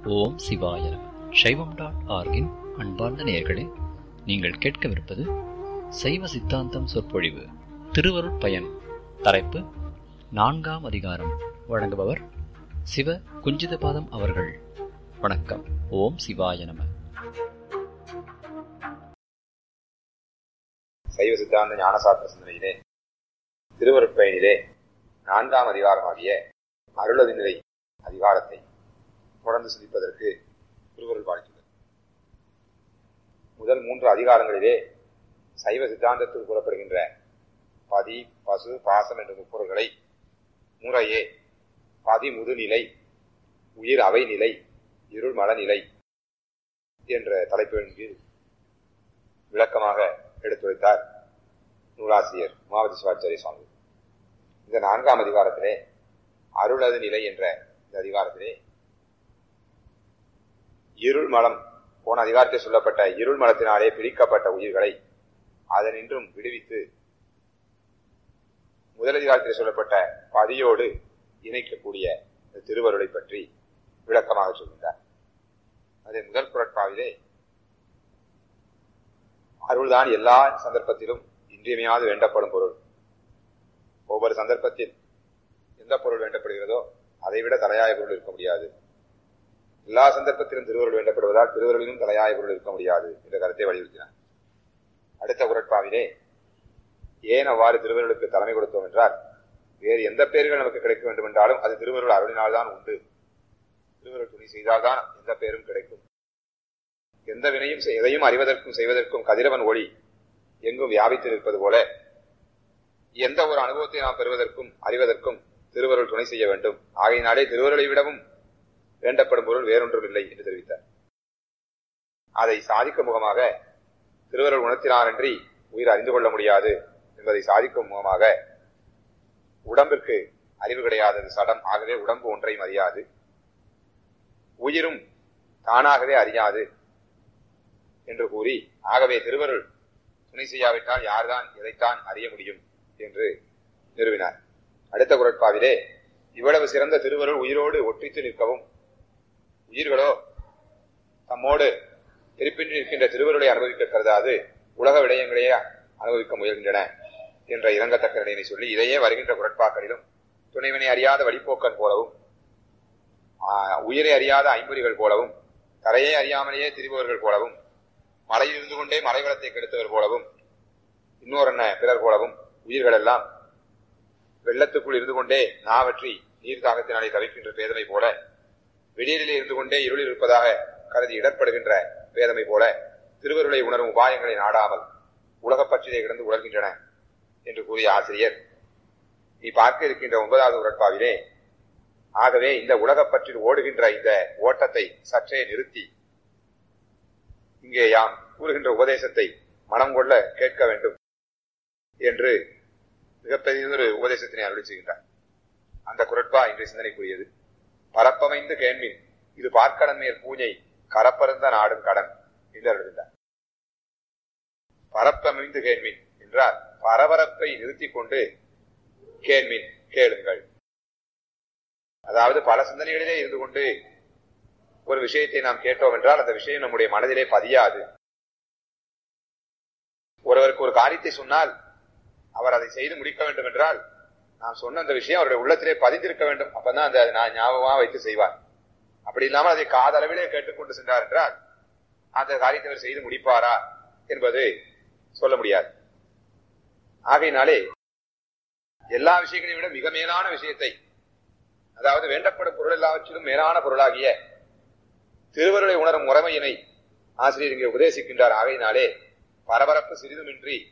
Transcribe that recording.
ஓம் சிவாய நம சைவம் டாட் ஆர்கின் அன்பார்ந்த நேயர்களே நீங்கள் கேட்கவிருப்பது சைவ சித்தாந்தம் சொற்பொழிவு திருவருட் பயன் தலைப்பு நான்காம் அதிகாரம் வழங்குபவர் சிவ குஞ்சிதபாதம் அவர்கள் வணக்கம் ஓம் சிவாய நம சைவ சித்தாந்த ஞானசாஸ்திர சிந்தனையிலே திருவருட்பயனிலே நான்காம் அதிகாரமாகிய அருளது நிலை அதிகாரத்தை தொடர்ந்து சிந்திப்பதற்கு திருவருள் வாழ்த்துள்ளது முதல் மூன்று அதிகாரங்களிலே சைவ சித்தாந்தத்தில் கூறப்படுகின்ற பதி பசு பாசம் என்ற முப்பொருள்களை முறையே பதி முதுநிலை உயிர் அவை நிலை இருள் மலநிலை என்ற தலைப்பின் கீழ் விளக்கமாக எடுத்துரைத்தார் நூலாசிரியர் உமாவதி சிவாச்சாரிய சுவாமி இந்த நான்காம் அதிகாரத்திலே அருளது நிலை என்ற இந்த அதிகாரத்திலே இருள் மலம் போன அதிகாரத்தில் சொல்லப்பட்ட இருள் மலத்தினாலே பிரிக்கப்பட்ட உயிர்களை அதனின்றும் விடுவித்து முதல் அதிகாரத்தில் சொல்லப்பட்ட பதியோடு இணைக்கக்கூடிய இந்த திருவருளை பற்றி விளக்கமாக சொல்கின்றார் அதே முதல் குரட்பாவிலே அருள்தான் எல்லா சந்தர்ப்பத்திலும் இன்றியமையாது வேண்டப்படும் பொருள் ஒவ்வொரு சந்தர்ப்பத்தில் எந்த பொருள் வேண்டப்படுகிறதோ அதை விட தலையாய பொருள் இருக்க முடியாது எல்லா சந்தர்ப்பத்திலும் திருவருள் வேண்டப்படுவதால் திருவருளிலும் தலையாய பொருள் இருக்க முடியாது என்ற கருத்தை வலியுறுத்தினார் அடுத்த குரட்பாவிலே ஏன் அவ்வாறு திருவருளுக்கு தலைமை கொடுத்தோம் என்றால் வேறு எந்த பெயர்கள் நமக்கு கிடைக்க வேண்டும் என்றாலும் அது திருவருள் அருளினால்தான் உண்டு திருவருள் துணி செய்தால்தான் எந்த பெயரும் கிடைக்கும் எந்த வினையும் எதையும் அறிவதற்கும் செய்வதற்கும் கதிரவன் ஒளி எங்கும் வியாபித்து நிற்பது போல எந்த ஒரு அனுபவத்தை நாம் பெறுவதற்கும் அறிவதற்கும் திருவருள் துணை செய்ய வேண்டும் ஆகையினாலே திருவருளை விடவும் வேண்டப்படும் பொருள் வேறொன்றும் இல்லை என்று தெரிவித்தார் அதை சாதிக்கும் முகமாக திருவருள் உணர்த்தினாரன்றி உயிர் அறிந்து கொள்ள முடியாது என்பதை சாதிக்கும் முகமாக உடம்பிற்கு அறிவு கிடையாதது சடம் ஆகவே உடம்பு ஒன்றையும் அறியாது உயிரும் தானாகவே அறியாது என்று கூறி ஆகவே திருவருள் துணை செய்யாவிட்டால் யார்தான் எதைத்தான் அறிய முடியும் என்று நிறுவினார் அடுத்த குரட்பாவிலே இவ்வளவு சிறந்த திருவருள் உயிரோடு ஒற்றித்து நிற்கவும் உயிர்களோ தம்மோடு இருப்பின்றி நிற்கின்ற திருவருளை அனுபவிக்க கருதாது உலக விடயங்களையே அனுபவிக்க முயல்கின்றன என்ற இறங்கத்தக்க நிலையை சொல்லி இதையே வருகின்ற குரட்பாக்களிலும் துணைவினை அறியாத வழிப்போக்கன் போலவும் உயிரை அறியாத ஐம்பொறிகள் போலவும் கரையை அறியாமலேயே திரிபவர்கள் போலவும் மலையில் இருந்து கொண்டே மலைவளத்தை கெடுத்தவர் போலவும் இன்னொரு பிறர் போலவும் உயிர்கள் எல்லாம் வெள்ளத்துக்குள் இருந்து கொண்டே நாவற்றி நீர் தாகத்தினாலே தவிக்கின்ற பேதமை போல வெளியிலே இருந்து கொண்டே இருளில் இருப்பதாக கருதி இடர்படுகின்ற பேதமை போல திருவருளை உணரும் உபாயங்களை நாடாமல் உலகப் பற்றிலே கிடந்து உணர்கின்றன என்று கூறிய ஆசிரியர் நீ பார்க்க இருக்கின்ற ஒன்பதாவது உரட்பாவிலே ஆகவே இந்த உலகப் பற்றில் ஓடுகின்ற இந்த ஓட்டத்தை சற்றே நிறுத்தி இங்கே யாம் கூறுகின்ற உபதேசத்தை மனம் கொள்ள கேட்க வேண்டும் என்று மிகப்பெரியதொரு உபதேசத்தினை அருளி செய்கின்றார் அந்த குரட்பா இன்றைய சிந்தனைக்குரியது பரப்பமைந்து கேண்மின் இது பார்க்கடன் மேல் பூஞ்சை கரப்பருந்த நாடும் கடன் என்று அருள்கின்றார் பரப்பமைந்து கேண்மின் என்றால் பரபரப்பை நிறுத்திக் கொண்டு கேண்மின் கேளுங்கள் அதாவது பல சிந்தனைகளிலே இருந்து கொண்டு ஒரு விஷயத்தை நாம் கேட்டோம் என்றால் அந்த விஷயம் நம்முடைய மனதிலே பதியாது ஒருவருக்கு ஒரு காரியத்தை சொன்னால் அவர் அதை செய்து முடிக்க வேண்டும் என்றால் நாம் சொன்ன அந்த விஷயம் அவருடைய உள்ளத்திலே பதிந்திருக்க வேண்டும் அப்பதான் அந்த நான் ஞாபகமா வைத்து செய்வார் அப்படி இல்லாமல் அதை காதளவிலே கேட்டுக்கொண்டு சென்றார் என்றால் அந்த காரியத்தை அவர் செய்து முடிப்பாரா என்பது சொல்ல முடியாது ஆகையினாலே எல்லா விஷயங்களையும் விட மிக மேலான விஷயத்தை அதாவது வேண்டப்படும் பொருள் எல்லாவற்றிலும் மேலான பொருளாகிய திருவருளை உணரும் முறைமையினை ஆசிரியர் இங்கே உபதேசிக்கின்றார் ஆகையினாலே பரபரப்பு சிறிதுமின்றி